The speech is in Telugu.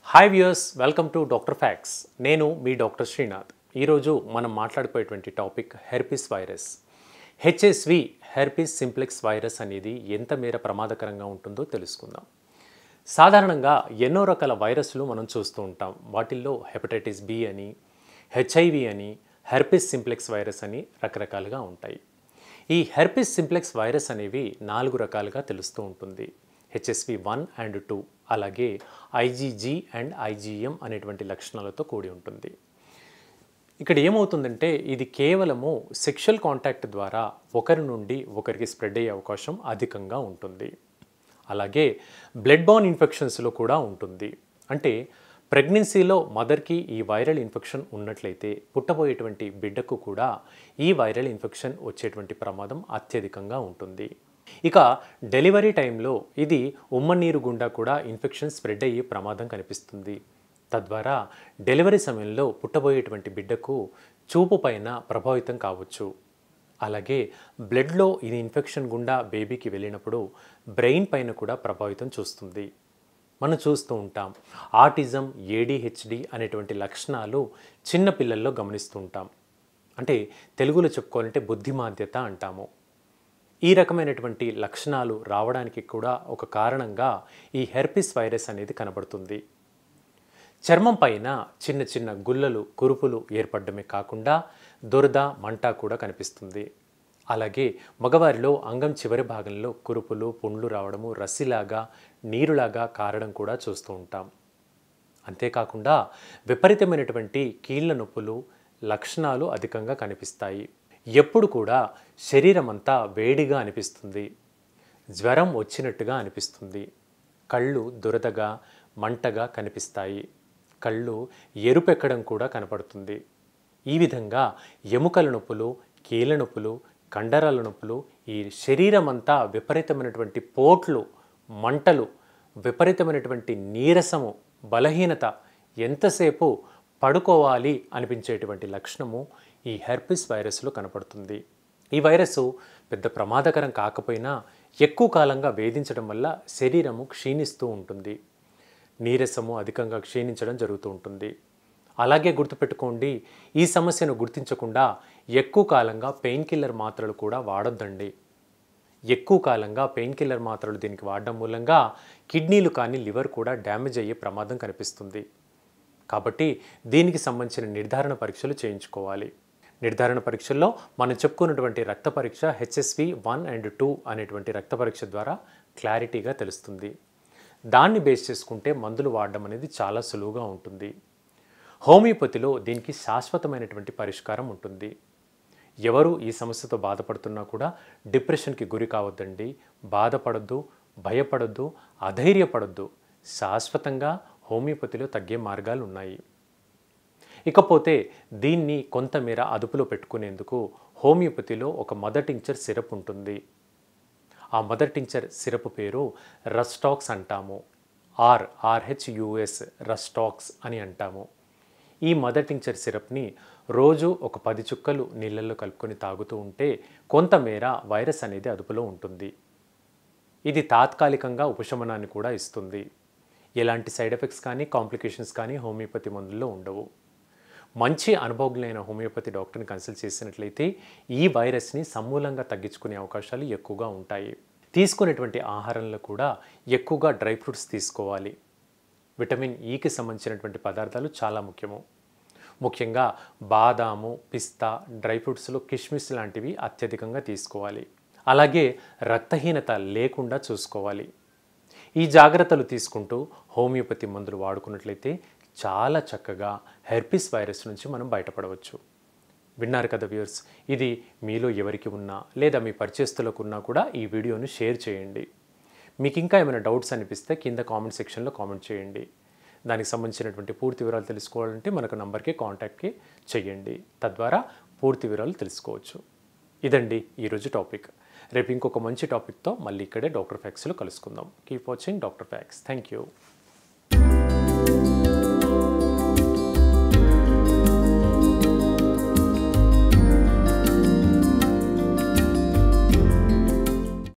hi viewers welcome to doctor facts నేను మీ డాక్టర్ శ్రీనాథ్ ఈరోజు మనం మాట్లాడుకునేటువంటి topic herpes virus HSV herpes simplex virus అనేది ఎంత మేర ప్రమాదకరంగా ఉంటుందో తెలుసుకుందాం సాధారణంగా ఎన్నో రకాల వైరస్లు మనం చూస్తూ ఉంటాం వాటిల్లో హెపటైటిస్ బి అని హెచ్ఐవి అని హెర్పిస్ సింప్లెక్స్ వైరస్ అని రకరకాలుగా ఉంటాయి ఈ హెర్పిస్ సింప్లెక్స్ వైరస్ అనేవి నాలుగు రకాలుగా తెలుస్తూ ఉంటుంది హెచ్ఎస్వి వన్ అండ్ టూ అలాగే ఐజీజీ అండ్ ఐజీఎం అనేటువంటి లక్షణాలతో కూడి ఉంటుంది ఇక్కడ ఏమవుతుందంటే ఇది కేవలము సెక్షువల్ కాంటాక్ట్ ద్వారా ఒకరి నుండి ఒకరికి స్ప్రెడ్ అయ్యే అవకాశం అధికంగా ఉంటుంది అలాగే బ్లడ్ బాన్ ఇన్ఫెక్షన్స్లో కూడా ఉంటుంది అంటే ప్రెగ్నెన్సీలో మదర్కి ఈ వైరల్ ఇన్ఫెక్షన్ ఉన్నట్లయితే పుట్టబోయేటువంటి బిడ్డకు కూడా ఈ వైరల్ ఇన్ఫెక్షన్ వచ్చేటువంటి ప్రమాదం అత్యధికంగా ఉంటుంది ఇక డెలివరీ టైంలో ఇది ఉమ్మనీరు గుండా కూడా ఇన్ఫెక్షన్ స్ప్రెడ్ అయ్యే ప్రమాదం కనిపిస్తుంది తద్వారా డెలివరీ సమయంలో పుట్టబోయేటువంటి బిడ్డకు చూపు పైన ప్రభావితం కావచ్చు అలాగే బ్లడ్లో ఇది ఇన్ఫెక్షన్ గుండా బేబీకి వెళ్ళినప్పుడు బ్రెయిన్ పైన కూడా ప్రభావితం చూస్తుంది మనం చూస్తూ ఉంటాం ఆటిజం ఏడిహెచ్డి అనేటువంటి లక్షణాలు చిన్న పిల్లల్లో గమనిస్తూ ఉంటాం అంటే తెలుగులో చెప్పుకోవాలంటే బుద్ధిమాంద్యత అంటాము ఈ రకమైనటువంటి లక్షణాలు రావడానికి కూడా ఒక కారణంగా ఈ హెర్పిస్ వైరస్ అనేది కనబడుతుంది చర్మం పైన చిన్న చిన్న గుల్లలు కురుపులు ఏర్పడమే కాకుండా దురద మంట కూడా కనిపిస్తుంది అలాగే మగవారిలో అంగం చివరి భాగంలో కురుపులు పుండ్లు రావడము రసిలాగా నీరులాగా కారడం కూడా చూస్తూ ఉంటాం అంతేకాకుండా విపరీతమైనటువంటి కీళ్ళ నొప్పులు లక్షణాలు అధికంగా కనిపిస్తాయి ఎప్పుడు కూడా శరీరం అంతా వేడిగా అనిపిస్తుంది జ్వరం వచ్చినట్టుగా అనిపిస్తుంది కళ్ళు దురదగా మంటగా కనిపిస్తాయి కళ్ళు ఎరుపెక్కడం కూడా కనపడుతుంది ఈ విధంగా ఎముకల నొప్పులు కీళ్ళ నొప్పులు కండరాల నొప్పులు ఈ శరీరం అంతా విపరీతమైనటువంటి పోట్లు మంటలు విపరీతమైనటువంటి నీరసము బలహీనత ఎంతసేపు పడుకోవాలి అనిపించేటువంటి లక్షణము ఈ హెర్పిస్ వైరస్లో కనపడుతుంది ఈ వైరస్ పెద్ద ప్రమాదకరం కాకపోయినా ఎక్కువ కాలంగా వేధించడం వల్ల శరీరము క్షీణిస్తూ ఉంటుంది నీరసము అధికంగా క్షీణించడం జరుగుతూ ఉంటుంది అలాగే గుర్తుపెట్టుకోండి ఈ సమస్యను గుర్తించకుండా ఎక్కువ కాలంగా పెయిన్ కిల్లర్ మాత్రలు కూడా వాడొద్దండి ఎక్కువ కాలంగా పెయిన్ కిల్లర్ మాత్రలు దీనికి వాడడం మూలంగా కిడ్నీలు కానీ లివర్ కూడా డ్యామేజ్ అయ్యే ప్రమాదం కనిపిస్తుంది కాబట్టి దీనికి సంబంధించిన నిర్ధారణ పరీక్షలు చేయించుకోవాలి నిర్ధారణ పరీక్షల్లో మనం చెప్పుకున్నటువంటి రక్త పరీక్ష హెచ్ఎస్వి వన్ అండ్ టూ అనేటువంటి రక్త పరీక్ష ద్వారా క్లారిటీగా తెలుస్తుంది దాన్ని బేస్ చేసుకుంటే మందులు వాడడం అనేది చాలా సులువుగా ఉంటుంది హోమియోపతిలో దీనికి శాశ్వతమైనటువంటి పరిష్కారం ఉంటుంది ఎవరు ఈ సమస్యతో బాధపడుతున్నా కూడా డిప్రెషన్కి గురి కావద్దండి బాధపడద్దు భయపడద్దు అధైర్యపడద్దు శాశ్వతంగా హోమియోపతిలో తగ్గే మార్గాలు ఉన్నాయి ఇకపోతే దీన్ని కొంతమేర అదుపులో పెట్టుకునేందుకు హోమియోపతిలో ఒక మదర్ టించర్ సిరప్ ఉంటుంది ఆ మదర్ టించర్ సిరప్ పేరు రస్టాక్స్ అంటాము ఆర్ ఆర్హెచ్యుఎస్ రస్టాక్స్ అని అంటాము ఈ మదర్ టించర్ సిరప్ని రోజు ఒక పది చుక్కలు నీళ్ళల్లో కలుపుకొని తాగుతూ ఉంటే కొంతమేర వైరస్ అనేది అదుపులో ఉంటుంది ఇది తాత్కాలికంగా ఉపశమనాన్ని కూడా ఇస్తుంది ఎలాంటి సైడ్ ఎఫెక్ట్స్ కానీ కాంప్లికేషన్స్ కానీ హోమియోపతి మందుల్లో ఉండవు మంచి అనుభవజ్ఞులైన హోమియోపతి డాక్టర్ని కన్సల్ట్ చేసినట్లయితే ఈ వైరస్ని సమూలంగా తగ్గించుకునే అవకాశాలు ఎక్కువగా ఉంటాయి తీసుకునేటువంటి ఆహారంలో కూడా ఎక్కువగా డ్రై ఫ్రూట్స్ తీసుకోవాలి విటమిన్ ఈకి సంబంధించినటువంటి పదార్థాలు చాలా ముఖ్యము ముఖ్యంగా బాదాము పిస్తా డ్రై ఫ్రూట్స్లో కిష్మిస్ లాంటివి అత్యధికంగా తీసుకోవాలి అలాగే రక్తహీనత లేకుండా చూసుకోవాలి ఈ జాగ్రత్తలు తీసుకుంటూ హోమియోపతి మందులు వాడుకున్నట్లయితే చాలా చక్కగా హెర్పిస్ వైరస్ నుంచి మనం బయటపడవచ్చు విన్నారు కదా వ్యూర్స్ ఇది మీలో ఎవరికి ఉన్నా లేదా మీ పరిచయస్తులకు ఉన్నా కూడా ఈ వీడియోను షేర్ చేయండి మీకు ఇంకా ఏమైనా డౌట్స్ అనిపిస్తే కింద కామెంట్ సెక్షన్లో కామెంట్ చేయండి దానికి సంబంధించినటువంటి పూర్తి వివరాలు తెలుసుకోవాలంటే మనకు నంబర్కి కాంటాక్ట్కి చేయండి తద్వారా పూర్తి వివరాలు తెలుసుకోవచ్చు ఇదండి ఈరోజు టాపిక్ రేపు ఇంకొక మంచి టాపిక్తో మళ్ళీ ఇక్కడే డాక్టర్ ఫ్యాక్స్లో కలుసుకుందాం keep watching doctor facts thank you